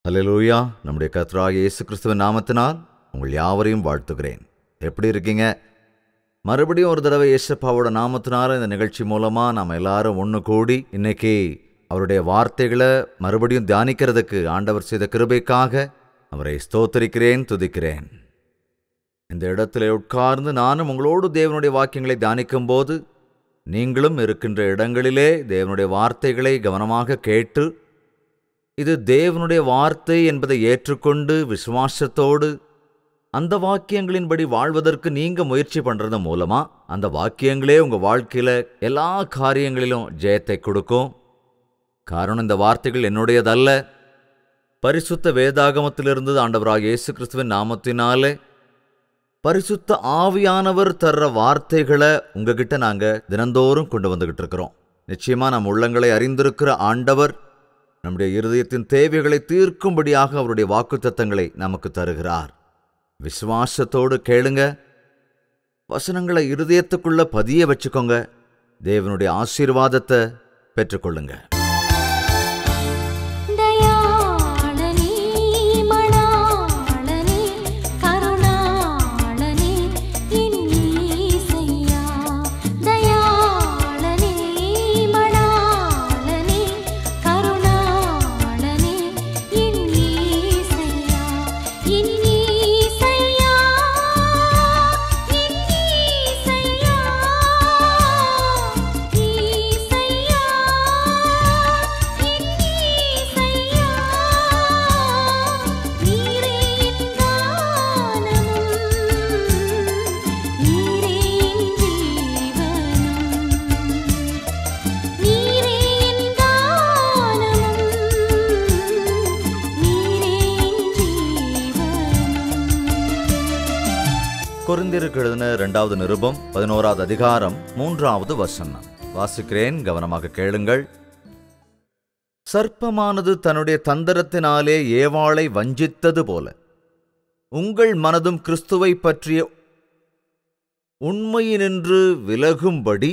அல்லேலூயா நம்முடைய கர்த்தராகிய இயேசு கிறிஸ்துவின் நாமத்தினால் உங்கள் யாவரையும் வாழ்த்துகிறேன் எப்படி இருக்கீங்க மறுபடியும் ஒரு தடவை இயேசப்பாவோட நாமத்தினால இந்த நிகழ்ச்சி மூலமாக நாம் எல்லாரும் ஒன்று கூடி இன்னைக்கு அவருடைய வார்த்தைகளை மறுபடியும் தியானிக்கிறதுக்கு ஆண்டவர் செய்த கிருபைக்காக அவரை ஸ்தோத்தரிக்கிறேன் துதிக்கிறேன் இந்த இடத்துல உட்கார்ந்து நானும் உங்களோடு தேவனுடைய வாக்கியங்களை தியானிக்கும் போது நீங்களும் இருக்கின்ற இடங்களிலே தேவனுடைய வார்த்தைகளை கவனமாக கேட்டு இது தேவனுடைய வார்த்தை என்பதை ஏற்றுக்கொண்டு விசுவாசத்தோடு அந்த வாக்கியங்களின்படி வாழ்வதற்கு நீங்க முயற்சி பண்றது மூலமா அந்த வாக்கியங்களே உங்க வாழ்க்கையில எல்லா காரியங்களிலும் ஜெயத்தை கொடுக்கும் காரணம் இந்த வார்த்தைகள் என்னுடையதல்ல பரிசுத்த வேதாகமத்திலிருந்து ஆண்டவராக இயேசு கிறிஸ்துவின் நாமத்தினாலே பரிசுத்த ஆவியானவர் தர்ற வார்த்தைகளை உங்ககிட்ட நாங்க தினந்தோறும் கொண்டு வந்துகிட்டு இருக்கிறோம் நிச்சயமா நம் உள்ளங்களை அறிந்திருக்கிற ஆண்டவர் நம்முடைய இருதயத்தின் தேவைகளை தீர்க்கும்படியாக அவருடைய வாக்குத்தத்தங்களை நமக்கு தருகிறார் விசுவாசத்தோடு கேளுங்க வசனங்களை இருதயத்துக்குள்ள பதிய வச்சுக்கோங்க தேவனுடைய ஆசீர்வாதத்தை பெற்றுக்கொள்ளுங்க தயாளனே மணாளனே கருணாளனே இன்னீசையா தயாளனே மணாளனே கருணாளனே இன்னீசையா இன்னீசையா இன்னீசையா ஈசையா இன்னீசையா நீரே என் கானமும் நீரே என் ஜீவனும் நீரே என் கானமும் நீரே என் ஜீவனும் கொரிந்தியருக்கு எழுதின இரண்டாவது நிருபம் பதினோராவது அதிகாரம் மூன்றாவது வசனம் வாசிக்கிறேன் கவனமாக கேளுங்கள் சர்ப்பமானது தன்னுடைய தந்திரத்தினாலே ஏவாளை வஞ்சித்தது போல உங்கள் மனதும் கிறிஸ்துவை பற்றிய உண்மையினின்று விலகும்படி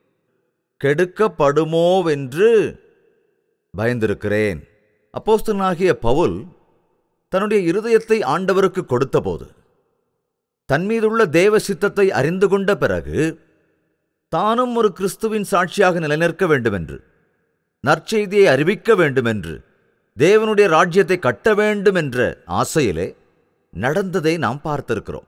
கெடுக்கப்படுமோவென்று பயந்திருக்கிறேன் அப்போஸ்தலனாகிய பவுல் தன்னுடைய இருதயத்தை ஆண்டவருக்கு கொடுத்தபோது தன் மீதுள்ள தேவ சித்தத்தை அறிந்து கொண்ட பிறகு தானும் ஒரு கிறிஸ்துவின் சாட்சியாக நிலைநிற்க வேண்டுமென்று நற்செய்தியை அறிவிக்க வேண்டுமென்று தேவனுடைய ராஜ்யத்தை கட்ட வேண்டும் என்ற ஆசையிலே நடந்ததை நாம் பார்த்திருக்கிறோம்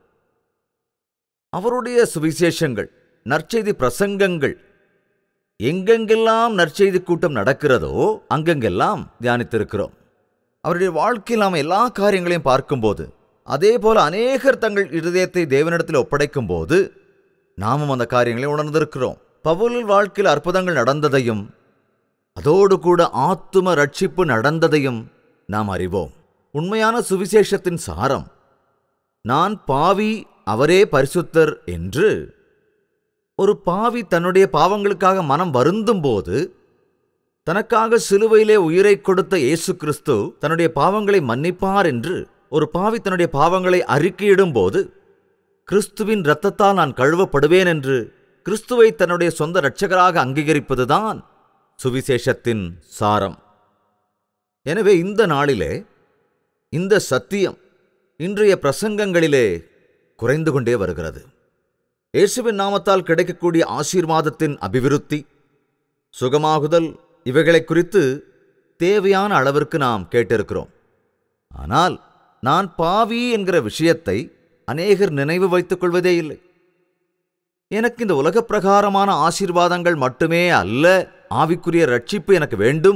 அவருடைய சுவிசேஷங்கள் நற்செய்தி பிரசங்கங்கள் எங்கெங்கெல்லாம் நற்செய்தி கூட்டம் நடக்கிறதோ அங்கெங்கெல்லாம் தியானித்திருக்கிறோம் அவருடைய வாழ்க்கையில் நாம் எல்லா காரியங்களையும் பார்க்கும்போது அதே போல அநேகர் தங்கள் இருதயத்தை தேவனிடத்தில் ஒப்படைக்கும் போது நாமும் அந்த காரியங்களை உணர்ந்திருக்கிறோம் பவுல் வாழ்க்கையில் அற்புதங்கள் நடந்ததையும் அதோடு கூட ஆத்தும ரட்சிப்பு நடந்ததையும் நாம் அறிவோம் உண்மையான சுவிசேஷத்தின் சாரம் நான் பாவி அவரே பரிசுத்தர் என்று ஒரு பாவி தன்னுடைய பாவங்களுக்காக மனம் வருந்தும் போது தனக்காக சிலுவையிலே உயிரை கொடுத்த இயேசு கிறிஸ்து தன்னுடைய பாவங்களை மன்னிப்பார் என்று ஒரு பாவி தன்னுடைய பாவங்களை அறிக்கையிடும் போது கிறிஸ்துவின் இரத்தத்தால் நான் கழுவப்படுவேன் என்று கிறிஸ்துவை தன்னுடைய சொந்த இரட்சகராக அங்கீகரிப்பதுதான் சுவிசேஷத்தின் சாரம் எனவே இந்த நாளிலே இந்த சத்தியம் இன்றைய பிரசங்கங்களிலே குறைந்து கொண்டே வருகிறது இயேசுவின் நாமத்தால் கிடைக்கக்கூடிய ஆசீர்வாதத்தின் அபிவிருத்தி சுகமாகுதல் இவைகளை குறித்து தேவையான அளவிற்கு நாம் கேட்டிருக்கிறோம் ஆனால் நான் பாவி என்கிற விஷயத்தை அநேகர் நினைவு வைத்துக் கொள்வதே இல்லை எனக்கு இந்த உலகப் பிரகாரமான ஆசீர்வாதங்கள் மட்டுமே அல்ல ஆவிக்குரிய ரட்சிப்பு எனக்கு வேண்டும்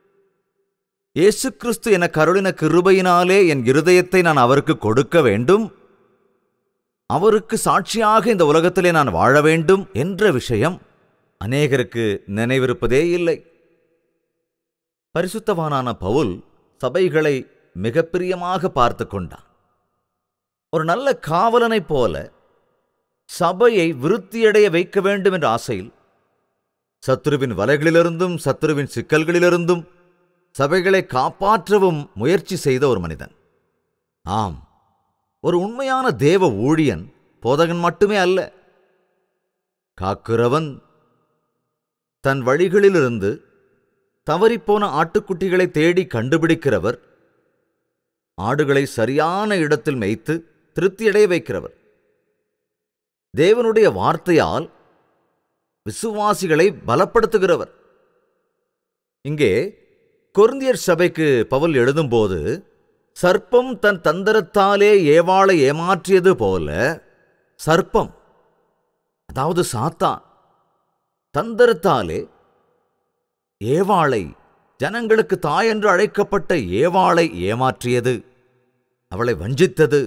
இயேசு கிறிஸ்து என கருளின கிருபையினாலே என் இருதயத்தை நான் அவருக்கு கொடுக்க வேண்டும் அவருக்கு சாட்சியாக இந்த உலகத்திலே நான் வாழ வேண்டும் என்ற விஷயம் அநேகருக்கு நினைவிருப்பதே இல்லை பரிசுத்தவானான பவுல் சபைகளை மிக பிரியமாக பார்த்து கொண்டான் ஒரு நல்ல காவலனைப் போல சபையை விருத்தியடைய வைக்க வேண்டும் என்ற ஆசையில் சத்துருவின் வலைகளிலிருந்தும் சத்துருவின் சிக்கல்களிலிருந்தும் சபைகளை காப்பாற்றவும் முயற்சி செய்த ஒரு மனிதன் ஆம் ஒரு உண்மையான தேவ ஊழியன் போதகன் மட்டுமே அல்ல காக்கிறவன் தன் வழிகளிலிருந்து தவறிப்போன ஆட்டுக்குட்டிகளை தேடி கண்டுபிடிக்கிறவர் ஆடுகளை சரியான இடத்தில் மேய்த்து திருப்தியடைய வைக்கிறவர் தேவனுடைய வார்த்தையால் விசுவாசிகளை பலப்படுத்துகிறவர் இங்கே கொரிந்தியர் சபைக்கு பவுல் எழுதும்போது சர்ப்பம் தன் தந்திரத்தாலே ஏவாளை ஏமாற்றியது போல சர்ப்பம் அதாவது சாத்தான் தந்திரத்தாலே ஏவாளை ஜனங்களுக்கு தாய் என்று அழைக்கப்பட்ட ஏவாளை ஏமாற்றியது அவளை வஞ்சித்தது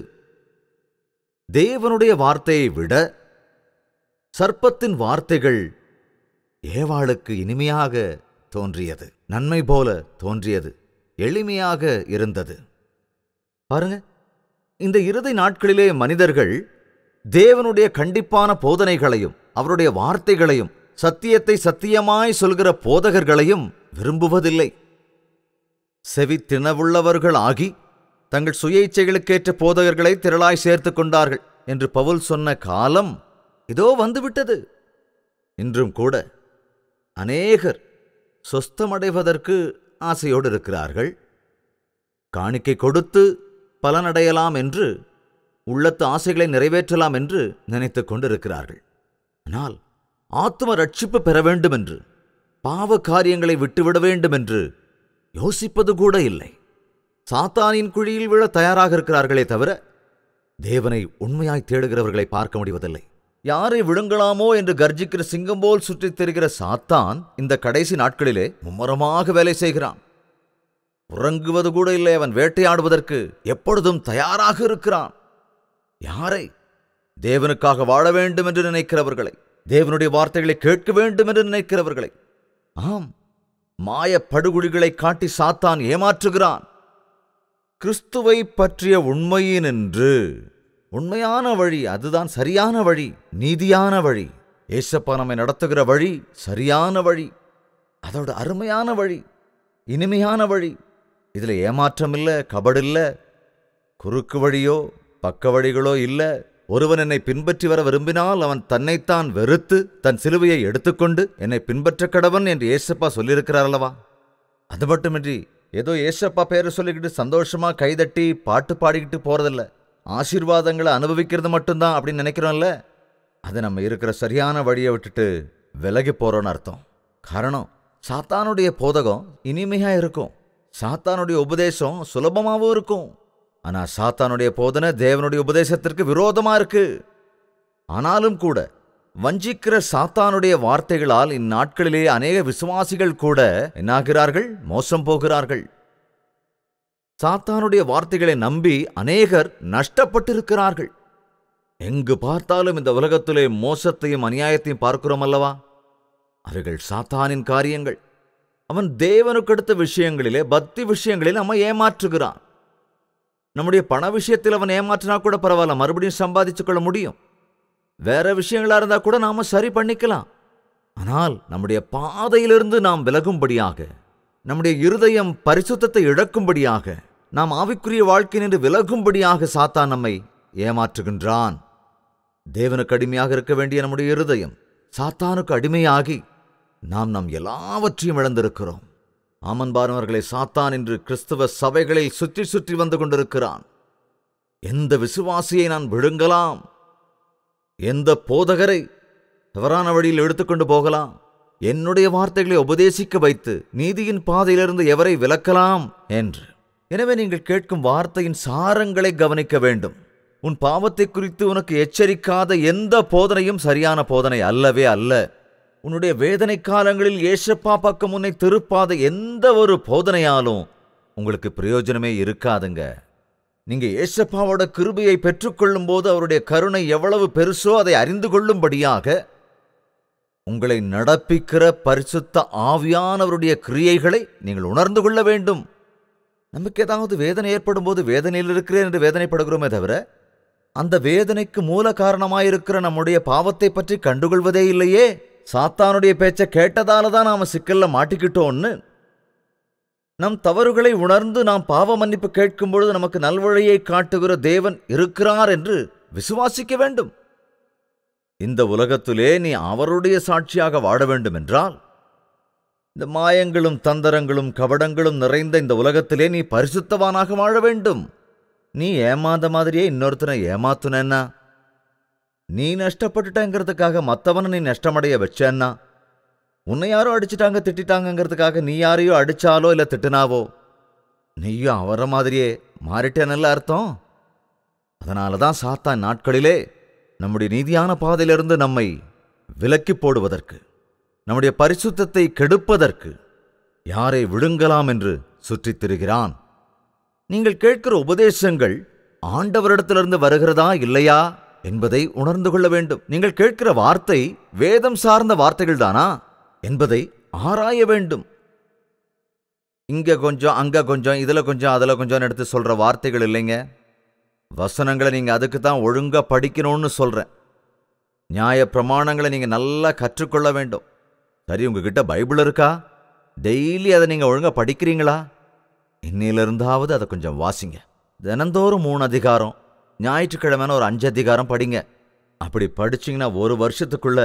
தேவனுடைய வார்த்தையை விட சர்ப்பத்தின் வார்த்தைகள் ஏவாளுக்கு இனிமையாக தோன்றியது நன்மை போல தோன்றியது எளிமையாக இருந்தது பாருங்க இந்த இறுதி நாட்களிலே மனிதர்கள் தேவனுடைய கண்டிப்பான போதனைகளையும் அவருடைய வார்த்தைகளையும் சத்தியத்தை சத்தியமாய் சொல்கிற போதகர்களையும் விரும்புவதில்லை செவி திணவுள்ளவர்கள் ஆகி தங்கள் சுய இச்சைகளுக்கேற்ற போதகர்களை திரளாய் சேர்த்துக் கொண்டார்கள் என்று பவுல் சொன்ன காலம் இதோ வந்துவிட்டது இன்றும் கூட அநேகர் சொஸ்தமடைவதற்கு ஆசையோடு இருக்கிறார்கள் காணிக்கை கொடுத்து பலனடையலாம் என்று உள்ளத்து ஆசைகளை நிறைவேற்றலாம் என்று நினைத்துக் கொண்டிருக்கிறார்கள் ஆனால் ஆத்ம ரட்சிப்பு பெற வேண்டும் என்று பாவ காரியங்களை விட்டுவிட வேண்டும் என்று யோசிப்பது கூட இல்லை சாத்தானின் குழியில் விழ தயாராக இருக்கிறார்களே தவிர தேவனை உண்மையாய் தேடுகிறவர்களை பார்க்க முடிவதில்லை யாரை விழுங்கலாமோ என்று கர்ஜிக்கிற சிங்கம் போல் சுற்றித் திரிகிற சாத்தான் இந்த கடைசி நாட்களிலே மும்முரமாக வேலை செய்கிறான் உறங்குவது கூட இல்லை அவன் வேட்டையாடுவதற்கு எப்பொழுதும் தயாராக இருக்கிறான் யாரை தேவனுக்காக வாழ வேண்டும் என்று நினைக்கிறவர்களை தேவனுடைய வார்த்தைகளை கேட்க வேண்டும் என்று நினைக்கிறவர்களை ஆம் மாய படுகுழிகளை காட்டி சாத்தான் ஏமாற்றுகிறான் கிறிஸ்துவை பற்றிய உண்மையினின்று உண்மையான வழி அதுதான் சரியான வழி நீதியான வழி ஏசப்பா நம்மை நடத்துகிற வழி சரியான வழி அதோட அருமையான வழி இனிமையான வழி இதுல ஏமாற்றம் இல்ல கபடு இல்ல குறுக்கு வழியோ பக்க வழிகளோ இல்ல ஒருவன் என்னை பின்பற்றி வர விரும்பினால் அவன் தன்னைத்தான் வெறுத்து தன் சிலுவையை எடுத்துக்கொண்டு என்னை பின்பற்ற கடவன் என்று ஏசப்பா சொல்லியிருக்கிறார் அல்லவா அது மட்டுமின்றி ஏதோ ஏசப்பா பேரை சொல்லிக்கிட்டு சந்தோஷமா கைதட்டி பாட்டு பாடிக்கிட்டு போறதில்ல ஆசீர்வாதங்களை அனுபவிக்கிறது மட்டும்தான் அப்படின்னு நினைக்கிறோம்ல அது நம்ம இருக்கிற சரியான வழியை விட்டுட்டு விலகி போறோம்னு அர்த்தம் காரணம் சாத்தானுடைய போதகம் இனிமையா இருக்கும் சாத்தானுடைய உபதேசம் சுலபமாகவும் இருக்கும் ஆனா சாத்தானுடைய போதனை தேவனுடைய உபதேசத்திற்கு விரோதமா இருக்கு ஆனாலும் கூட வஞ்சிக்கிற சாத்தானுடைய வார்த்தைகளால் இந்நாட்களிலே அநேக விசுவாசிகள் கூட என்னாகிறார்கள் மோசம் போகிறார்கள் சாத்தானுடைய வார்த்தைகளை நம்பி அநேகர் நஷ்டப்பட்டிருக்கிறார்கள் எங்கு பார்த்தாலும் இந்த உலகத்திலே மோசத்தையும் அநியாயத்தையும் பார்க்கிறோம் அல்லவா அவைகள் சாத்தானின் காரியங்கள் அவன் தேவனுக்கு அடுத்த விஷயங்களிலே பக்தி விஷயங்களில் நம்ம ஏமாற்றுகிறான் நம்முடைய பண விஷயத்தில் அவன் ஏமாற்றினா கூட பரவாயில்ல மறுபடியும் சம்பாதிச்சுக் கொள்ள முடியும் வேற விஷயங்களா இருந்தா கூட நாம சரி பண்ணிக்கலாம் ஆனால் நம்முடைய பாதையிலிருந்து நாம் விலகும்படியாக நம்முடைய இருதயம் பரிசுத்தத்தை இழக்கும்படியாக நாம் ஆவிக்குரிய வாழ்க்கை நின்று விலகும்படியாக சாத்தான் நம்மை ஏமாற்றுகின்றான் தேவனுக்கு அடிமையாக இருக்க வேண்டிய நம்முடைய இருதயம் சாத்தானுக்கு அடிமையாகி நாம் நம் எல்லாவற்றையும் இழந்திருக்கிறோம் ஆமன்பானவர்களை சாத்தான் என்று கிறிஸ்தவ சபைகளில் சுற்றி சுற்றி வந்து கொண்டிருக்கிறான் எந்த விசுவாசியை நான் விழுங்கலாம் எந்த போதகரை தவறான வழியில் எடுத்துக்கொண்டு போகலாம் என்னுடைய வார்த்தைகளை உபதேசிக்க வைத்து நீதியின் பாதையிலிருந்து எவரை விலக்கலாம் என்று எனவே நீங்கள் கேட்கும் வார்த்தையின் சாரங்களை கவனிக்க வேண்டும் உன் பாவத்தை குறித்து உனக்கு எச்சரிக்காத எந்த போதனையும் சரியான போதனை அல்லவே அல்ல உன்னுடைய வேதனை காலங்களில் ஏசப்பா பக்கம் உன்னை திருப்பாத எந்த ஒரு போதனையாலும் உங்களுக்கு பிரயோஜனமே இருக்காதுங்க நீங்க ஏசப்பாவோட கிருபையை பெற்றுக்கொள்ளும் போது அவருடைய கருணை எவ்வளவு பெருசோ அதை அறிந்து கொள்ளும்படியாக உங்களை நடப்பிக்கிற பரிசுத்த ஆவியானவருடைய கிரியைகளை நீங்கள் உணர்ந்து கொள்ள வேண்டும் நமக்கு ஏதாவது வேதனை ஏற்படும் போது வேதனையில் இருக்கிறேன் என்று வேதனைப்படுகிறோமே தவிர அந்த வேதனைக்கு மூல காரணமாயிருக்கிற நம்முடைய பாவத்தை பற்றி கண்டுகொள்வதே இல்லையே சாத்தானுடைய பேச்சை கேட்டதால தான் நாம சிக்கல்ல மாட்டிக்கிட்டோம்னு நம் தவறுகளை உணர்ந்து நாம் பாவ மன்னிப்பு கேட்கும் பொழுது நமக்கு நல்வழியை காட்டுகிற தேவன் இருக்கிறார் என்று விசுவாசிக்க வேண்டும் இந்த உலகத்திலே நீ அவருடைய சாட்சியாக வாழ வேண்டும் என்றால் இந்த மாயங்களும் தந்தரங்களும் கபடங்களும் நிறைந்த இந்த உலகத்திலே நீ பரிசுத்தவானாக வாழ வேண்டும் நீ ஏமாந்த மாதிரியே இன்னொருத்தனை ஏமாத்துனேன்னா நீ நஷ்டப்பட்டுட்டங்கிறதுக்காக மத்தவனை நீ நஷ்டமடைய வச்சேன்னா உன்னை யாரோ அடிச்சிட்டாங்க திட்டிட்டாங்கங்கிறதுக்காக நீ யாரையோ அடிச்சாலோ இல்ல திட்டுனாவோ நீயும் அவர மாதிரியே மாறிட்டேனல்ல அர்த்தம் அதனால தான் சாத்தான் நாட்களிலே நம்முடைய நீதியான பாதையிலிருந்து நம்மை விலக்கி போடுவதற்கு நம்முடைய பரிசுத்தத்தை கெடுப்பதற்கு யாரை விழுங்கலாம் என்று சுற்றித் திரிகிறான் நீங்கள் கேட்கிற உபதேசங்கள் ஆண்டவரிடத்திலிருந்து வருகிறதா இல்லையா என்பதை உணர்ந்து கொள்ள வேண்டும் நீங்கள் கேட்கிற வார்த்தை வேதம் சார்ந்த வார்த்தைகள் தானா என்பதை ஆராய வேண்டும் இங்க கொஞ்சம் அங்க கொஞ்சம் இதுல கொஞ்சம் அதுல கொஞ்சம் எடுத்து சொல்ற வார்த்தைகள் இல்லைங்க வசனங்களை நீங்க அதுக்கு தான் ஒழுங்கா படிக்கணும்னு சொல்றேன் நியாய பிரமாணங்களை நீங்க நல்லா கற்றுக்கொள்ள வேண்டும் சரி உங்ககிட்ட பைபிள் இருக்கா டெய்லி அதை நீங்க ஒழுங்கா படிக்கிறீங்களா இன்னிலிருந்தாவது அதை கொஞ்சம் வாசிங்க தினந்தோறும் மூணு அதிகாரம் ஞாயிற்றுக்கிழமைன்னு ஒரு அஞ்சு அதிகாரம் படிங்க அப்படி படிச்சீங்கன்னா ஒரு வருஷத்துக்குள்ள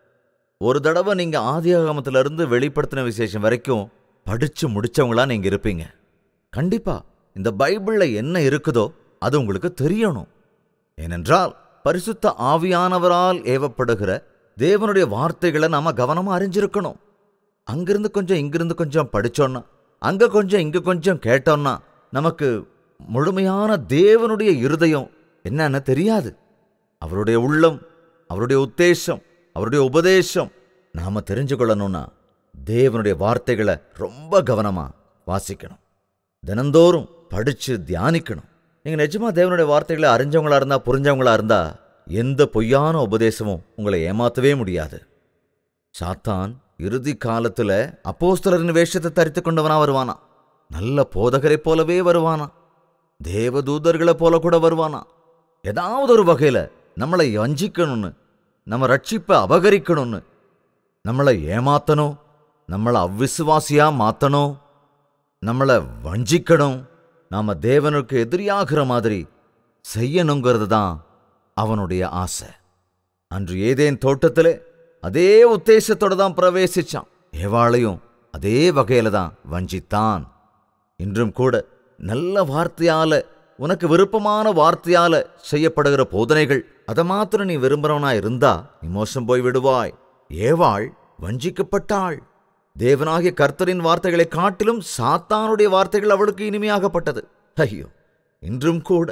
ஒரு தடவை நீங்க ஆதியாகமத்துல இருந்து வெளிப்படுத்தின விசேஷம் வரைக்கும் படிச்சு முடிச்சவங்களா நீங்க இருப்பீங்க கண்டிப்பா இந்த பைபிள்ல என்ன இருக்குதோ அது உங்களுக்கு தெரியணும் ஏனென்றால் பரிசுத்த ஆவியானவரால் ஏவப்படுகிற தேவனுடைய வார்த்தைகளை நாம கவனமா அறிஞ்சிருக்கணும் அங்கிருந்து கொஞ்சம் இங்கிருந்து கொஞ்சம் படிச்சோன்னா அங்க கொஞ்சம் இங்க கொஞ்சம் கேட்டோம்னா நமக்கு முழுமையான தேவனுடைய இருதயம் என்னன்னு தெரியாது அவருடைய உள்ளம் அவருடைய உத்தேசம் அவருடைய உபதேசம் நாம தெரிஞ்சு கொள்ளணும்னா தேவனுடைய வார்த்தைகளை ரொம்ப கவனமா வாசிக்கணும் தினந்தோறும் படிச்சு தியானிக்கணும் நீங்க நிஜமா தேவனுடைய வார்த்தைகளை அறிஞ்சவங்களா இருந்தா புரிஞ்சவங்களா இருந்தா எந்த பொய்யான உபதேசமும் உங்களை ஏமாத்தவே முடியாது சாத்தான் இறுதி காலத்துல அப்போஸ்தலரின் வேஷத்தை தரித்து கொண்டவனா வருவானா நல்ல போதகரைப் போலவே வருவானா தேவதூதர்களைப் போல கூட வருவானா ஏதாவது ஒரு வகையில நம்மளை வஞ்சிக்கணும்னு நம்ம ரட்சிப்பை அபகரிக்கணும்னு நம்மளை ஏமாத்தணும் நம்மளை அவ்விசுவாசியா மாத்தணும் நம்மளை வஞ்சிக்கணும் நாம தேவனுக்கு எதிரியாகிற மாதிரி செய்யணுங்கிறது தான் அவனுடைய ஆசை அன்று ஏதேன் தோட்டத்திலே அதே உத்தேசத்தோட தான் பிரவேசிச்சான் ஏவாளையும் அதே வகையில தான் வஞ்சித்தான் இன்றும் கூட நல்ல வார்த்தையால உனக்கு விருப்பமான வார்த்தையால செய்யப்படுகிற போதனைகள் அதை மாத்திரம் நீ விரும்புறவனா இருந்தா நீ மோசம் போய் விடுவாய் ஏவாள் வஞ்சிக்கப்பட்டாள் தேவனாகிய கர்த்தரின் வார்த்தைகளை காட்டிலும் சாத்தானுடைய வார்த்தைகள் அவளுக்கு இனிமையாகப்பட்டது ஐயோ இன்றும் கூட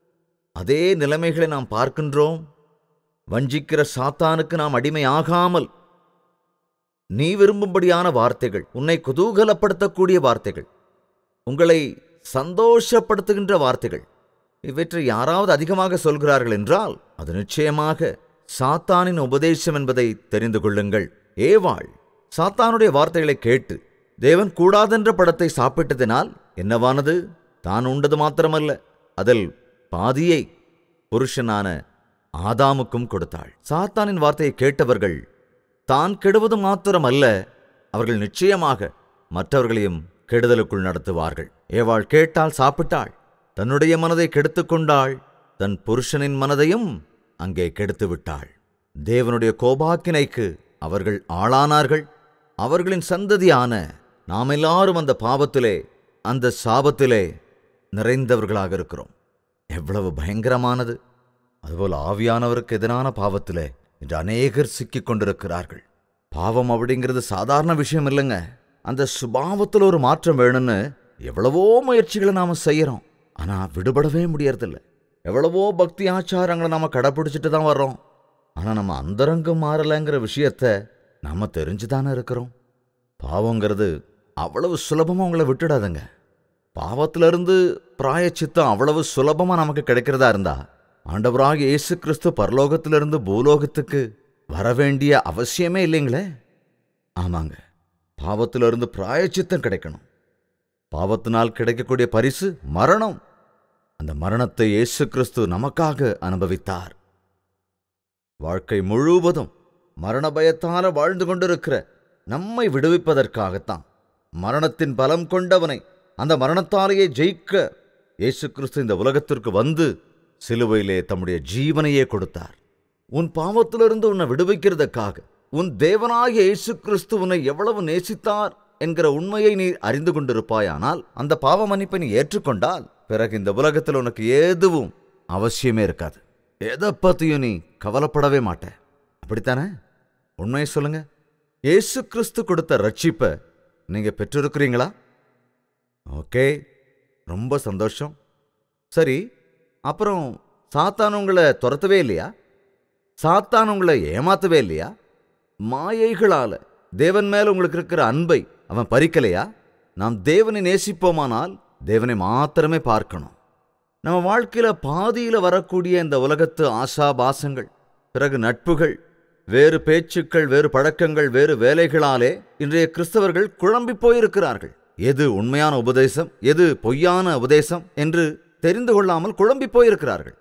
அதே நிலைமைகளை நாம் பார்க்கின்றோம் வஞ்சிக்கிற சாத்தானுக்கு நாம் அடிமையாகாமல் நீ விரும்பும்படியான வார்த்தைகள் உன்னை குதூகலப்படுத்தக்கூடிய வார்த்தைகள் உங்களை சந்தோஷப்படுத்துகின்ற வார்த்தைகள் இவற்றை யாராவது அதிகமாக சொல்கிறார்கள் என்றால் அது நிச்சயமாக சாத்தானின் உபதேசம் என்பதை தெரிந்து கொள்ளுங்கள் ஏவாள் சாத்தானுடைய வார்த்தைகளை கேட்டு தேவன் கூடாதென்ற படத்தை சாப்பிட்டதினால் என்னவானது தான் உண்டது மாத்திரமல்ல அதில் பாதியை புருஷனான ஆதாமுக்கும் கொடுத்தாள் சாத்தானின் வார்த்தையை கேட்டவர்கள் தான் கெடுவது மாத்திரமல்ல அவர்கள் நிச்சயமாக மற்றவர்களையும் கெடுதலுக்குள் நடத்துவார்கள் ஏவாள் கேட்டால் சாப்பிட்டாள் தன்னுடைய மனதை கெடுத்துக் கொண்டாள் தன் புருஷனின் மனதையும் அங்கே கெடுத்து விட்டாள் தேவனுடைய கோபாக்கினைக்கு அவர்கள் ஆளானார்கள் அவர்களின் சந்ததியான நாம் எல்லாரும் அந்த பாவத்திலே அந்த சாபத்திலே நிறைந்தவர்களாக இருக்கிறோம் எவ்வளவு பயங்கரமானது அதுபோல் ஆவியானவருக்கு எதிரான பாவத்திலே இன்று அநேகர் சிக்கிக் கொண்டிருக்கிறார்கள் பாவம் அப்படிங்கிறது சாதாரண விஷயம் இல்லைங்க அந்த சுபாவத்தில் ஒரு மாற்றம் வேணும்னு எவ்வளவோ முயற்சிகளை நாம செய்யறோம் ஆனா விடுபடவே முடியறதில்ல எவ்வளவோ பக்தி ஆச்சாரங்களை நாம கடைப்பிடிச்சிட்டு தான் வர்றோம் ஆனா நம்ம அந்தரங்கம் மாறலைங்கிற விஷயத்த நாம தெரிஞ்சுதானே இருக்கிறோம் பாவங்கிறது அவ்வளவு சுலபமா உங்களை விட்டுடாதுங்க பாவத்திலிருந்து பிராயச்சித்தம் அவ்வளவு சுலபமா நமக்கு கிடைக்கிறதா இருந்தா ஆண்டவராக இயேசு கிறிஸ்து பரலோகத்திலிருந்து பூலோகத்துக்கு வர வேண்டிய அவசியமே இல்லைங்களே ஆமாங்க பாவத்திலிருந்து பிராயச்சித்தம் கிடைக்கணும் பாவத்தினால் கிடைக்கக்கூடிய பரிசு மரணம் அந்த மரணத்தை இயேசு கிறிஸ்து நமக்காக அனுபவித்தார் வாழ்க்கை முழுவதும் மரண பயத்தால வாழ்ந்து கொண்டிருக்கிற நம்மை விடுவிப்பதற்காகத்தான் மரணத்தின் பலம் கொண்டவனை அந்த மரணத்தாலேயே ஜெயிக்க இயேசு கிறிஸ்து இந்த உலகத்திற்கு வந்து சிலுவையிலே தம்முடைய ஜீவனையே கொடுத்தார் உன் பாவத்திலிருந்து உன்னை விடுவிக்கிறதுக்காக உன் தேவனாகிய இயேசு கிறிஸ்து உன்னை எவ்வளவு நேசித்தார் என்கிற உண்மையை நீ அறிந்து கொண்டிருப்பாயானால் அந்த பாவ மன்னிப்பை நீ ஏற்றுக்கொண்டால் பிறகு இந்த உலகத்தில் உனக்கு எதுவும் அவசியமே இருக்காது எதை பத்தியும் நீ கவலைப்படவே மாட்ட அப்படித்தானே உண்மையை சொல்லுங்க இயேசு கிறிஸ்து கொடுத்த ரட்சிப்பை நீங்க பெற்றிருக்கிறீங்களா ஓகே ரொம்ப சந்தோஷம் சரி அப்புறம் சாத்தான் உங்களை துரத்தவே இல்லையா சாத்தான் உங்களை ஏமாத்தவே இல்லையா மாயைகளால தேவன் மேல உங்களுக்கு இருக்கிற அன்பை அவன் பறிக்கலையா நாம் தேவனை நேசிப்போமானால் தேவனை மாத்திரமே பார்க்கணும் நம்ம வாழ்க்கையில பாதியில வரக்கூடிய இந்த உலகத்து ஆசாபாசங்கள் பிறகு நட்புகள் வேறு பேச்சுக்கள் வேறு பழக்கங்கள் வேறு வேலைகளாலே இன்றைய கிறிஸ்தவர்கள் குழம்பி போயிருக்கிறார்கள் எது உண்மையான உபதேசம் எது பொய்யான உபதேசம் என்று தெரிந்து கொள்ளாமல் குழம்பி போயிருக்கிறார்கள்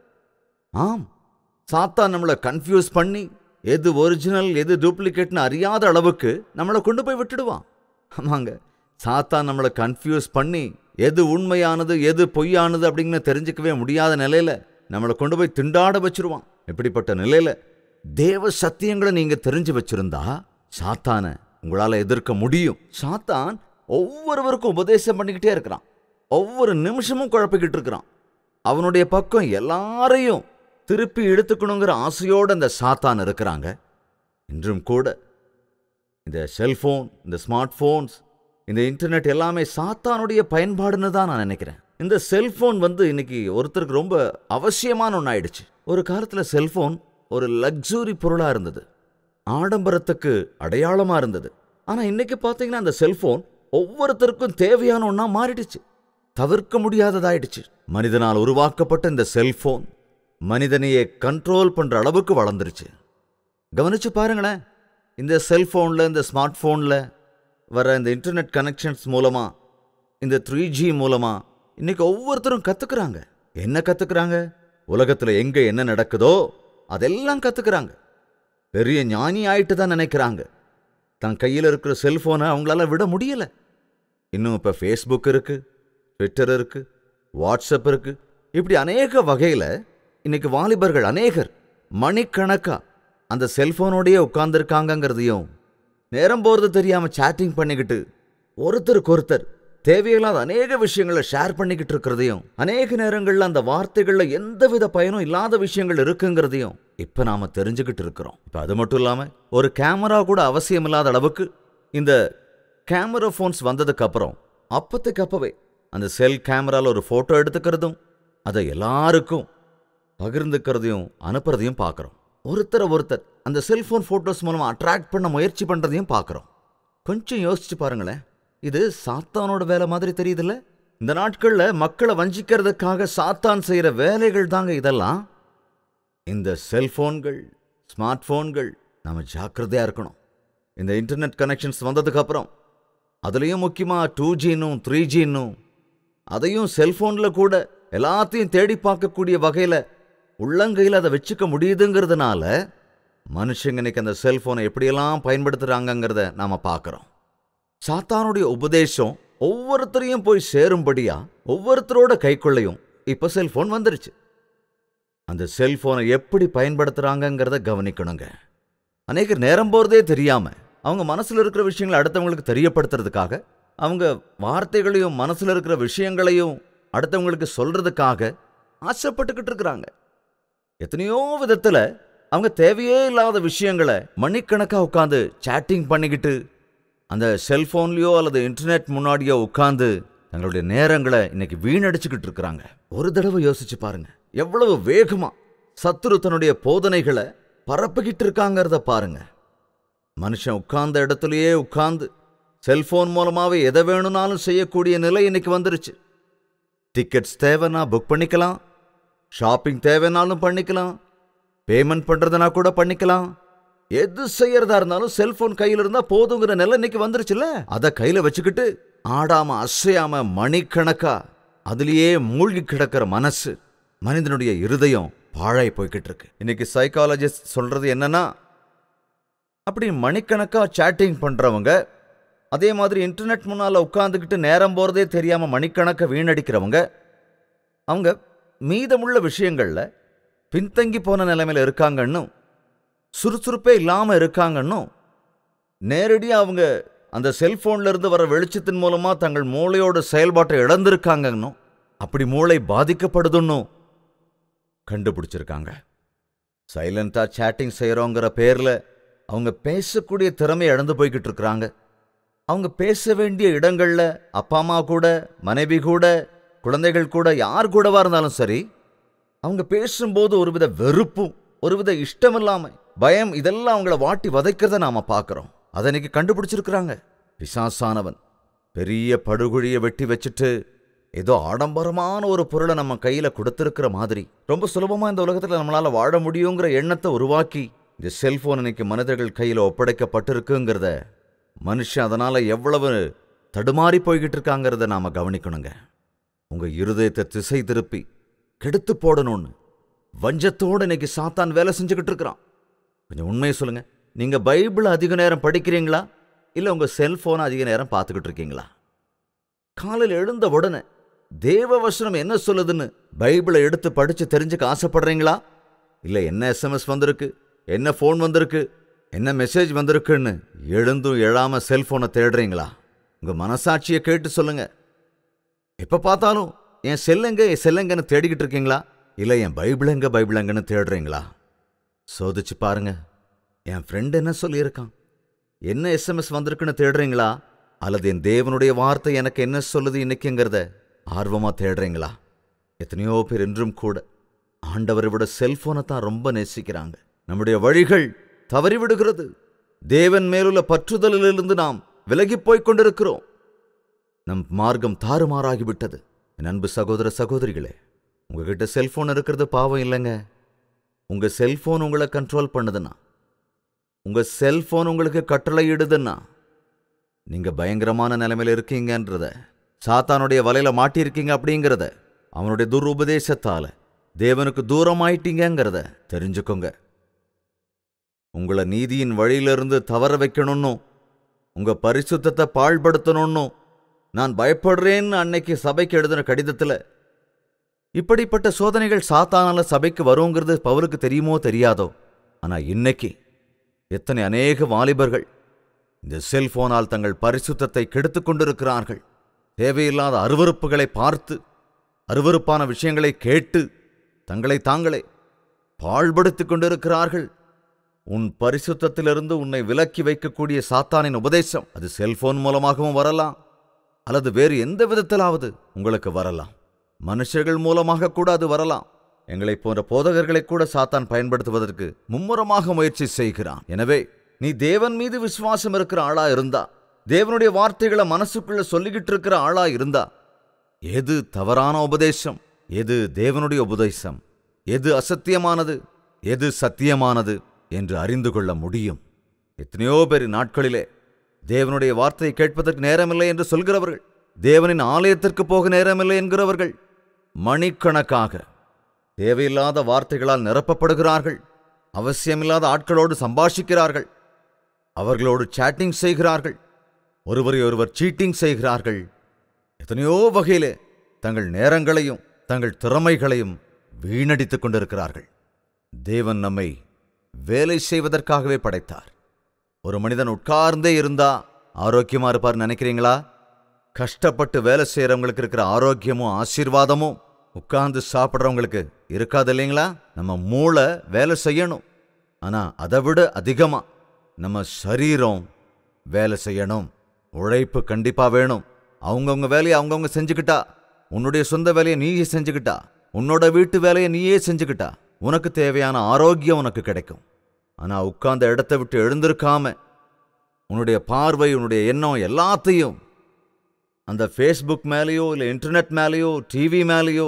ஆம் சாத்தான் நம்மளை கன்ஃபியூஸ் பண்ணி எது ஒரிஜினல் எது டூப்ளிகேட்னு அறியாத அளவுக்கு நம்மளை கொண்டு போய் விட்டுடுவான் ஆமாங்க சாத்தான் நம்மளை கன்ஃபியூஸ் பண்ணி எது உண்மையானது எது பொய்யானது அப்படின்னு தெரிஞ்சுக்கவே முடியாத நிலையில நம்மளை கொண்டு போய் திண்டாட வச்சிருவான் இப்படிப்பட்ட நிலையில தேவ சத்தியங்களை நீங்க தெரிஞ்சு வச்சிருந்தா சாத்தான உங்களால எதிர்க்க முடியும் சாத்தான் ஒவ்வொருவருக்கும் உபதேசம் பண்ணிக்கிட்டே இருக்கிறான் ஒவ்வொரு நிமிஷமும் குழப்பிக்கிட்டு இருக்கிறான் அவனுடைய பக்கம் எல்லாரையும் திருப்பி இழுத்துக்கணுங்கிற ஆசையோடு அந்த சாத்தான் இருக்கிறாங்க இன்றும் கூட இந்த செல்போன் இந்த ஸ்மார்ட் ஃபோன்ஸ் இந்த இன்டர்நெட் எல்லாமே சாத்தானுடைய பயன்பாடுன்னு தான் நான் நினைக்கிறேன் இந்த செல்போன் வந்து இன்னைக்கு ஒருத்தருக்கு ரொம்ப அவசியமான ஒன்று ஆயிடுச்சு ஒரு காலத்தில் செல்போன் ஒரு லக்ஸுரி பொருளாக இருந்தது ஆடம்பரத்துக்கு அடையாளமாக இருந்தது ஆனால் இன்னைக்கு பார்த்தீங்கன்னா அந்த செல்போன் ஒவ்வொருத்தருக்கும் தேவையான ஒன்றா மாறிடுச்சு தவிர்க்க முடியாததாயிடுச்சு மனிதனால் உருவாக்கப்பட்ட இந்த செல்போன் மனிதனையே கண்ட்ரோல் பண்ற அளவுக்கு வளர்ந்துருச்சு கவனிச்சு பாருங்களேன் இந்த செல்போனில் இந்த ஸ்மார்ட் ஃபோனில் வர இந்த இன்டர்நெட் கனெக்ஷன்ஸ் மூலமா இந்த த்ரீ ஜி மூலமா இன்னைக்கு ஒவ்வொருத்தரும் கத்துக்கிறாங்க என்ன கத்துக்கிறாங்க உலகத்துல எங்க என்ன நடக்குதோ அதெல்லாம் கத்துக்கிறாங்க பெரிய ஞானி ஆயிட்டு தான் நினைக்கிறாங்க தன் கையில் இருக்கிற செல்போனை அவங்களால விட முடியல இன்னும் இப்போ ஃபேஸ்புக் இருக்கு ட்விட்டர் இருக்கு வாட்ஸ்அப் இருக்கு இப்படி அநேக வகையில் இன்னைக்கு வாலிபர்கள் அநேகர் மணிக்கணக்கா அந்த செல்போனோடயே உட்கார்ந்துருக்காங்கங்கிறதையும் நேரம் போகிறது தெரியாமல் சேட்டிங் பண்ணிக்கிட்டு ஒருத்தருக்கு ஒருத்தர் தேவையில்லாத அநேக விஷயங்களை ஷேர் பண்ணிக்கிட்டு இருக்கிறதையும் அநேக நேரங்களில் அந்த வார்த்தைகளில் எந்தவித பயனும் இல்லாத விஷயங்கள் இருக்குங்கிறதையும் இப்போ நாம தெரிஞ்சுக்கிட்டு இருக்கிறோம் இப்போ அது மட்டும் இல்லாமல் ஒரு கேமரா கூட அவசியம் இல்லாத அளவுக்கு இந்த கேமரா ஃபோன்ஸ் வந்ததுக்கு அப்புறம் அப்பத்துக்கு அப்பவே அந்த செல் கேமரால ஒரு ஃபோட்டோ எடுத்துக்கிறதும் அதை எல்லாருக்கும் பகிர்ந்துக்கிறதையும் அனுப்புறதையும் பார்க்குறோம் ஒருத்தரை ஒருத்தர் அந்த செல்போன் ஃபோட்டோஸ் மூலமாக அட்ராக்ட் பண்ண முயற்சி பண்ணுறதையும் பார்க்குறோம் கொஞ்சம் யோசிச்சு பாருங்களேன் இது சாத்தானோட வேலை மாதிரி தெரியுதுல்ல இந்த நாட்களில் மக்களை வஞ்சிக்கிறதுக்காக சாத்தான் செய்கிற வேலைகள் தாங்க இதெல்லாம் இந்த செல்போன்கள் ஸ்மார்ட் ஃபோன்கள் நம்ம ஜாக்கிரதையாக இருக்கணும் இந்த இன்டர்நெட் கனெக்ஷன்ஸ் வந்ததுக்கு அப்புறம் அதுலேயும் முக்கியமாக டூ ஜின்னும் த்ரீ ஜின்னும் அதையும் செல்போனில் கூட எல்லாத்தையும் தேடி பார்க்கக்கூடிய வகையில் உள்ளங்கையில் அதை வச்சுக்க முடியுதுங்கிறதுனால மனுஷங்க இன்னைக்கு அந்த செல்போனை எப்படியெல்லாம் பயன்படுத்துகிறாங்கங்கிறத நாம் பார்க்குறோம் சாத்தானுடைய உபதேசம் ஒவ்வொருத்தரையும் போய் சேரும்படியா ஒவ்வொருத்தரோட கைக்குள்ளையும் இப்போ செல்போன் வந்துருச்சு அந்த செல்போனை எப்படி பயன்படுத்துகிறாங்கங்கிறத கவனிக்கணுங்க அநேகர் நேரம் போகிறதே தெரியாமல் அவங்க மனசில் இருக்கிற விஷயங்களை அடுத்தவங்களுக்கு தெரியப்படுத்துறதுக்காக அவங்க வார்த்தைகளையும் மனசில் இருக்கிற விஷயங்களையும் அடுத்தவங்களுக்கு சொல்றதுக்காக ஆசைப்பட்டுக்கிட்டு இருக்கிறாங்க எத்தனையோ விதத்தில் அவங்க தேவையே இல்லாத விஷயங்களை மணிக்கணக்காக உட்காந்து சேட்டிங் பண்ணிக்கிட்டு அந்த செல்போன்லயோ அல்லது இன்டர்நெட் முன்னாடியோ உட்காந்து தங்களுடைய நேரங்களை இன்னைக்கு வீணடிச்சுக்கிட்டு இருக்கிறாங்க ஒரு தடவை யோசிச்சு பாருங்க எவ்வளவு வேகமா சத்துரு தன்னுடைய போதனைகளை பரப்பிக்கிட்டு இருக்காங்கிறத பாருங்க மனுஷன் உட்கார்ந்த இடத்துலயே உட்கார்ந்து செல்போன் மூலமாவே எதை வேணும்னாலும் செய்யக்கூடிய நிலை இன்னைக்கு வந்துருச்சு டிக்கெட்ஸ் தேவைன்னா புக் பண்ணிக்கலாம் ஷாப்பிங் தேவைன்னாலும் பண்ணிக்கலாம் பேமெண்ட் பண்றதுனா கூட பண்ணிக்கலாம் எது செய்யறதா இருந்தாலும் செல்போன் கையில இருந்தா போதுங்கிற நிலை இன்னைக்கு வந்துருச்சுல்ல அதை கையில வச்சுக்கிட்டு ஆடாம அசையாம மணிக்கணக்கா அதுலயே மூழ்கி கிடக்கிற மனசு மனிதனுடைய இருதயம் பாழாய் போய்கிட்டு இருக்கு இன்னைக்கு சைக்காலஜிஸ்ட் சொல்றது என்னன்னா அப்படி மணிக்கணக்கா சேட்டிங் பண்றவங்க அதே மாதிரி இன்டர்நெட் முன்னால உட்காந்துக்கிட்டு நேரம் போறதே தெரியாம மணிக்கணக்க வீணடிக்கிறவங்க அவங்க மீதமுள்ள விஷயங்கள்ல பின்தங்கி போன நிலைமையில இருக்காங்கன்னும் சுறுசுறுப்பே இல்லாம இருக்காங்கன்னும் நேரடியா அவங்க அந்த செல்போன்ல இருந்து வர வெளிச்சத்தின் மூலமா தங்கள் மூளையோட செயல்பாட்டை இழந்திருக்காங்கன்னும் அப்படி மூளை பாதிக்கப்படுதுன்னும் கண்டுபிடிச்சிருக்காங்க சைலண்டா சேட்டிங் செய்கிறோங்கிற பேர்ல அவங்க பேசக்கூடிய திறமை இழந்து போய்கிட்டு இருக்கிறாங்க அவங்க பேச வேண்டிய இடங்கள்ல அப்பா அம்மா கூட மனைவி கூட குழந்தைகள் கூட யார் கூடவா இருந்தாலும் சரி அவங்க பேசும்போது ஒருவித வெறுப்பும் ஒருவித இஷ்டமில்லாம பயம் இதெல்லாம் அவங்கள வாட்டி வதைக்கிறத நாம பார்க்கறோம் அதை இன்னைக்கு கண்டுபிடிச்சிருக்கிறாங்க பிசாசானவன் பெரிய படுகுழியை வெட்டி வச்சுட்டு ஏதோ ஆடம்பரமான ஒரு பொருளை நம்ம கையில கொடுத்திருக்கிற மாதிரி ரொம்ப சுலபமா இந்த உலகத்துல நம்மளால வாழ முடியுங்கிற எண்ணத்தை உருவாக்கி இந்த செல்போன் இன்னைக்கு மனிதர்கள் கையில ஒப்படைக்கப்பட்டிருக்குங்கிறத மனுஷன் அதனால எவ்வளவு தடுமாறி போய்கிட்டு இருக்காங்கிறத நாம கவனிக்கணுங்க உங்க இருதயத்தை திசை திருப்பி கெடுத்து போடணும்னு வஞ்சத்தோட இன்னைக்கு சாத்தான் வேலை செஞ்சுக்கிட்டு இருக்கிறான் கொஞ்சம் உண்மையை சொல்லுங்க நீங்க பைபிள் அதிக நேரம் படிக்கிறீங்களா இல்ல உங்க செல்போனை அதிக நேரம் பார்த்துக்கிட்டு இருக்கீங்களா காலையில் எழுந்த உடனே தேவ வசனம் என்ன சொல்லுதுன்னு பைபிளை எடுத்து படிச்சு தெரிஞ்சுக்க ஆசைப்படுறீங்களா இல்ல என்ன எஸ்எம்எஸ் வந்திருக்கு என்ன ஃபோன் வந்திருக்கு என்ன மெசேஜ் வந்திருக்குன்னு எழுந்தும் எழாம செல்போனை தேடுறீங்களா உங்க மனசாட்சியை கேட்டு சொல்லுங்க எப்ப பார்த்தாலும் என் செல்லுங்க என் செல்லுங்கன்னு தேடிக்கிட்டு இருக்கீங்களா இல்ல என் பைபிள் எங்க பைபிள் எங்கன்னு தேடுறீங்களா சோதிச்சு பாருங்க என் ஃப்ரெண்ட் என்ன சொல்லியிருக்கான் என்ன எஸ்எம்எஸ் வந்திருக்குன்னு தேடுறீங்களா அல்லது என் தேவனுடைய வார்த்தை எனக்கு என்ன சொல்லுது இன்னைக்குங்கிறத ஆர்வமா தேடுறீங்களா எத்தனையோ பேர் இன்றும் கூட ஆண்டவரை விட செல்போனை தான் ரொம்ப நேசிக்கிறாங்க நம்முடைய வழிகள் தவறிவிடுகிறது தேவன் மேலுள்ள பற்றுதலிலிருந்து நாம் விலகிப் போய்க் கொண்டிருக்கிறோம் நம் மார்க்கம் தாறுமாறாகிவிட்டது என் அன்பு சகோதர சகோதரிகளே உங்ககிட்ட செல்போன் இருக்கிறது பாவம் இல்லைங்க உங்க செல்போன் உங்களை கண்ட்ரோல் பண்ணுதுன்னா உங்க செல்போன் உங்களுக்கு கட்டளையிடுதுன்னா நீங்க பயங்கரமான நிலைமையில இருக்கீங்கன்றத சாத்தானுடைய வலையில மாட்டியிருக்கீங்க அப்படிங்கிறத அவனுடைய துருபதேசத்தால தேவனுக்கு தூரமாயிட்டீங்கங்கிறத தெரிஞ்சுக்கோங்க உங்களை நீதியின் வழியிலிருந்து தவற வைக்கணும்னு உங்க பரிசுத்தத்தை பாழ்படுத்தணும்னு நான் பயப்படுறேன்னு அன்னைக்கு சபைக்கு எழுதின கடிதத்துல இப்படிப்பட்ட சோதனைகள் சாத்தானால சபைக்கு வருங்கிறது பவுலுக்கு தெரியுமோ தெரியாதோ ஆனா இன்னைக்கு எத்தனை அநேக வாலிபர்கள் இந்த செல்போனால் தங்கள் பரிசுத்தத்தை கெடுத்துக் கொண்டிருக்கிறார்கள் தேவையில்லாத அருவருப்புகளை பார்த்து அருவருப்பான விஷயங்களை கேட்டு தங்களை தாங்களே பாழ்படுத்திக் கொண்டிருக்கிறார்கள் உன் பரிசுத்தத்திலிருந்து உன்னை விலக்கி வைக்கக்கூடிய சாத்தானின் உபதேசம் அது செல்போன் மூலமாகவும் வரலாம் அல்லது வேறு எந்த விதத்திலாவது உங்களுக்கு வரலாம் மனுஷர்கள் மூலமாக கூட அது வரலாம் எங்களை போன்ற போதகர்களை கூட சாத்தான் பயன்படுத்துவதற்கு மும்முரமாக முயற்சி செய்கிறான் எனவே நீ தேவன் மீது விசுவாசம் இருக்கிற ஆளா இருந்தா தேவனுடைய வார்த்தைகளை மனசுக்குள்ள சொல்லிக்கிட்டு இருக்கிற ஆளா இருந்தா எது தவறான உபதேசம் எது தேவனுடைய உபதேசம் எது அசத்தியமானது எது சத்தியமானது என்று அறிந்து கொள்ள முடியும் எத்தனையோ பேர் நாட்களிலே தேவனுடைய வார்த்தையை கேட்பதற்கு நேரமில்லை என்று சொல்கிறவர்கள் தேவனின் ஆலயத்திற்கு போக நேரமில்லை என்கிறவர்கள் மணிக்கணக்காக தேவையில்லாத வார்த்தைகளால் நிரப்பப்படுகிறார்கள் அவசியமில்லாத ஆட்களோடு சம்பாஷிக்கிறார்கள் அவர்களோடு சேட்டிங் செய்கிறார்கள் ஒருவரை ஒருவர் சீட்டிங் செய்கிறார்கள் எத்தனையோ வகையிலே தங்கள் நேரங்களையும் தங்கள் திறமைகளையும் வீணடித்துக் கொண்டிருக்கிறார்கள் தேவன் நம்மை வேலை செய்வதற்காகவே படைத்தார் ஒரு மனிதன் உட்கார்ந்தே இருந்தா ஆரோக்கியமா இருப்பார் நினைக்கிறீங்களா கஷ்டப்பட்டு வேலை செய்யறவங்களுக்கு இருக்கிற ஆரோக்கியமும் ஆசீர்வாதமும் உட்கார்ந்து சாப்பிட்றவங்களுக்கு இருக்காது இல்லைங்களா நம்ம மூளை வேலை செய்யணும் ஆனா அதை விட அதிகமா நம்ம சரீரம் வேலை செய்யணும் உழைப்பு கண்டிப்பா வேணும் அவங்கவுங்க வேலையை அவங்கவுங்க செஞ்சுக்கிட்டா உன்னுடைய சொந்த வேலையை நீயே செஞ்சுக்கிட்டா உன்னோட வீட்டு வேலையை நீயே செஞ்சுக்கிட்டா உனக்கு தேவையான ஆரோக்கியம் உனக்கு கிடைக்கும் ஆனா உட்கார்ந்த இடத்த விட்டு எழுந்திருக்காம உன்னுடைய பார்வை உன்னுடைய எண்ணம் எல்லாத்தையும் அந்த ஃபேஸ்புக் மேலேயோ இல்லை இன்டர்நெட் மேலேயோ டிவி மேலேயோ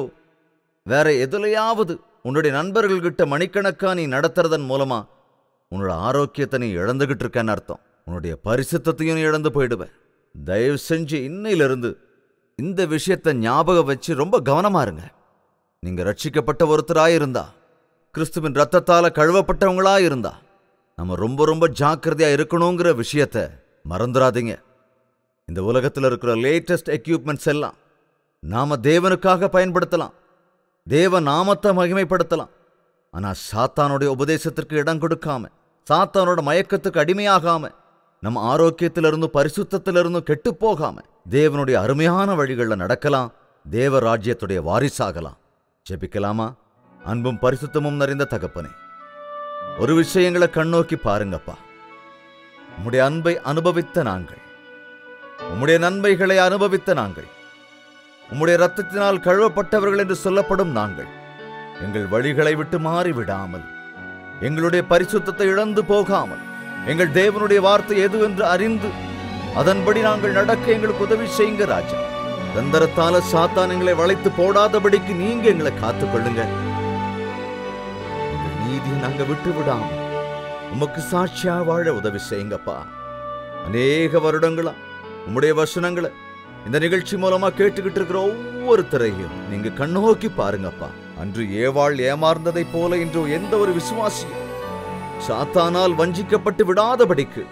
வேற எதுலையாவது உன்னுடைய நண்பர்கள்கிட்ட மணிக்கணக்கா நீ நடத்துறதன் மூலமா உன்னோட ஆரோக்கியத்தை நீ இழந்துகிட்டு இருக்கன்னு அர்த்தம் உன்னுடைய பரிசுத்தத்தையும் நீ இழந்து போயிடுவ தயவு செஞ்சு இன்னையிலிருந்து இந்த விஷயத்தை ஞாபகம் வச்சு ரொம்ப கவனமா இருங்க நீங்க ரட்சிக்கப்பட்ட ஒருத்தராய் இருந்தா கிறிஸ்துவின் ரத்தத்தால கழுவப்பட்டவங்களா இருந்தா நம்ம ரொம்ப ரொம்ப ஜாக்கிரதையா இருக்கணுங்கிற விஷயத்த மறந்துடாதீங்க இந்த உலகத்தில் இருக்கிற லேட்டஸ்ட் எக்யூப்மெண்ட்ஸ் எல்லாம் நாம தேவனுக்காக பயன்படுத்தலாம் தேவ நாமத்தை மகிமைப்படுத்தலாம் ஆனா சாத்தானுடைய உபதேசத்திற்கு இடம் கொடுக்காம சாத்தானோட மயக்கத்துக்கு அடிமையாகாம நம் ஆரோக்கியத்திலிருந்தும் பரிசுத்தத்திலிருந்தும் கெட்டுப் போகாம தேவனுடைய அருமையான வழிகளில் நடக்கலாம் தேவ ராஜ்யத்துடைய வாரிசாகலாம் ஜெபிக்கலாமா அன்பும் பரிசுத்தமும் நிறைந்த தகப்பனே ஒரு விஷயங்களை கண்ணோக்கி பாருங்கப்பா உம்முடைய அன்பை அனுபவித்த நாங்கள் உம்முடைய நன்மைகளை அனுபவித்த நாங்கள் உம்முடைய இரத்தத்தினால் கழுவப்பட்டவர்கள் என்று சொல்லப்படும் நாங்கள் எங்கள் வழிகளை விட்டு மாறி விடாமல் எங்களுடைய பரிசுத்தத்தை இழந்து போகாமல் எங்கள் தேவனுடைய வார்த்தை எதுவென்று அறிந்து அதன்படி நாங்கள் நடக்க எங்களுக்கு உதவி செய்யுங்க ராஜா தந்தரத்தால சாத்தான் எங்களை வளைத்து போடாதபடிக்கு நீங்க எங்களை காத்துக்கொள்ளுங்க எங்கள் நீதியை நாங்க விட்டு விடாம உமக்கு சாட்சியா வாழ உதவி செய்யுங்கப்பா அநேக வருடங்களா உம்முடைய வசனங்களை இந்த நிகழ்ச்சி மூலமா கேட்டுக்கிட்டு இருக்கிற ஒவ்வொருத்தரையும் நீங்க கண்ணோக்கி பாருங்கப்பா அன்று ஏவாள் ஏமாறுந்ததைப் போல இன்று எந்த ஒரு விசுவாசியும் சாத்தானால் வஞ்சிக்கப்பட்டு விடாதபடிக்கு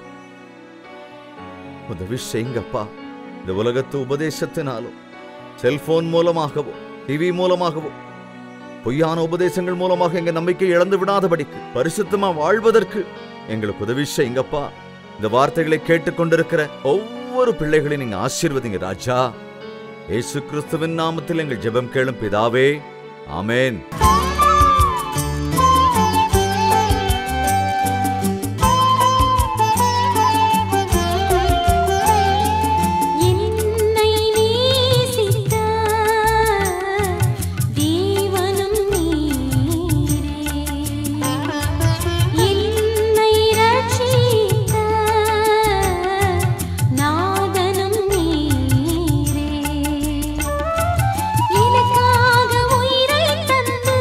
உதவி செய்யுங்கப்பா இந்த உலகத்து உபதேசத்தினாலும் செல்போன் மூலமாகவோ டிவி மூலமாகவோ பொய்யான உபதேசங்கள் மூலமாக எங்க நம்பிக்கை இழந்து விடாதபடிக்கு பரிசுத்தமா வாழ்வதற்கு எங்களுக்கு உதவி செய்யுங்கப்பா இந்த வார்த்தைகளை கேட்டுக்கொண்டிருக்கிற ஒவ்வொரு பிள்ளைகளையும் நீங்க ஆசீர்வதிங்க ராஜா இயேசு கிறிஸ்துவின் நாமத்தில் எங்கள் ஜெபம் கேளும் பிதாவே ஆமென் என்னை நேசித்த தேவனும் நீரே என்னை ரட்சித்த நாதனும் நீரே எனக்காக உயிரை தந்து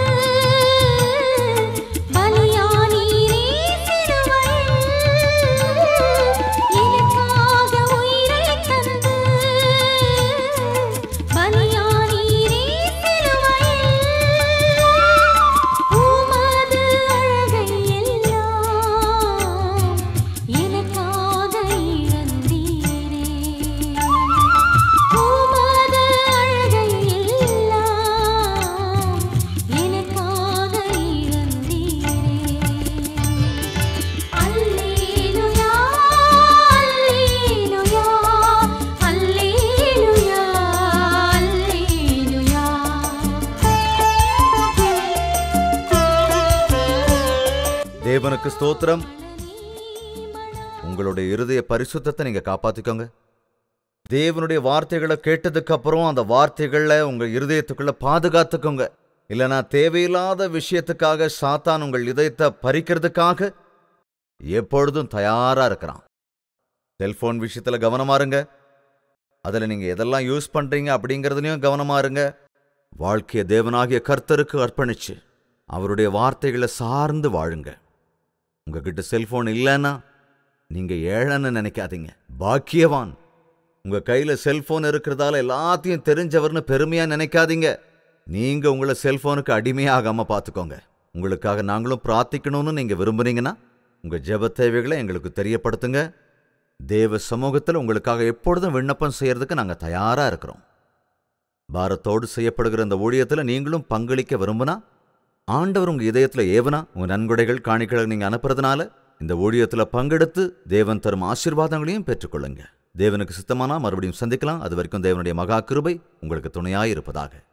பலியானீரே சிலுவையில் எனக்காக உயிரை தந்து பலியானீரே சிலுவையில் உமது அழகை எல்லாம் எனக்காக இழந்தீரே உமது அழகை எல்லாம் எனக்காக இழந்தீரே அல்லேலூயா அல்லேலூயா அல்லேலூயா அல்லேலூயா தேவனுக்கு ஸ்தோத்திரம் உங்களுடைய இருதய பரிசுத்தத்தை நீங்க காப்பாத்திக்கோங்க தேவனுடைய வார்த்தைகளை கேட்டதுக்கு அப்புறம் அந்த வார்த்தைகளை உங்க இருதயத்துக்குள்ள பாதுகாத்துக்கோங்க இல்லைனா தேவையில்லாத விஷயத்துக்காக சாத்தான் உங்கள் இதயத்தை பறிக்கிறதுக்காக எப்பொழுதும் தயாரா இருக்கிறான் செல்போன் விஷயத்துல கவனமா இருங்க அதுல நீங்க எதெல்லாம் யூஸ் பண்றீங்க அப்படிங்கறதுலயும் கவனமா இருங்க வாழ்க்கைய தேவனாகிய கர்த்தருக்கு அர்ப்பணிச்சு அவருடைய வார்த்தைகளை சார்ந்து வாழுங்க உங்ககிட்ட செல்போன் இல்லைன்னா நீங்க ஏழைன்னு நினைக்காதீங்க பாக்கியவான் உங்க கையில செல்போன் இருக்கிறதால எல்லாத்தையும் தெரிஞ்சவர்னு பெருமையா நினைக்காதீங்க நீங்க உங்களை செல்போனுக்கு அடிமையாகாம பார்த்துக்கோங்க உங்களுக்காக நாங்களும் பிரார்த்திக்கணும்னு நீங்க விரும்புனீங்கன்னா உங்க ஜெப தேவைகளை எங்களுக்கு தெரியப்படுத்துங்க தேவ சமூகத்தில் உங்களுக்காக எப்பொழுதும் விண்ணப்பம் செய்யறதுக்கு நாங்க தயாரா இருக்கிறோம் பாரத்தோடு செய்யப்படுகிற இந்த ஊழியத்துல நீங்களும் பங்களிக்க விரும்புனா ஆண்டவர் உங்க இதயத்துல ஏவனா உங்க நன்கொடைகள் காணிக்கைகளை நீங்க அனுப்புறதுனால இந்த ஊழியத்துல பங்கெடுத்து தேவன் தரும் ஆசீர்வாதங்களையும் பெற்றுக்கொள்ளுங்க தேவனுக்கு சித்தமானா மறுபடியும் சந்திக்கலாம் அது வரைக்கும் தேவனுடைய மகா கிருபை உங்களுக்கு துணையாயிருப்பதாக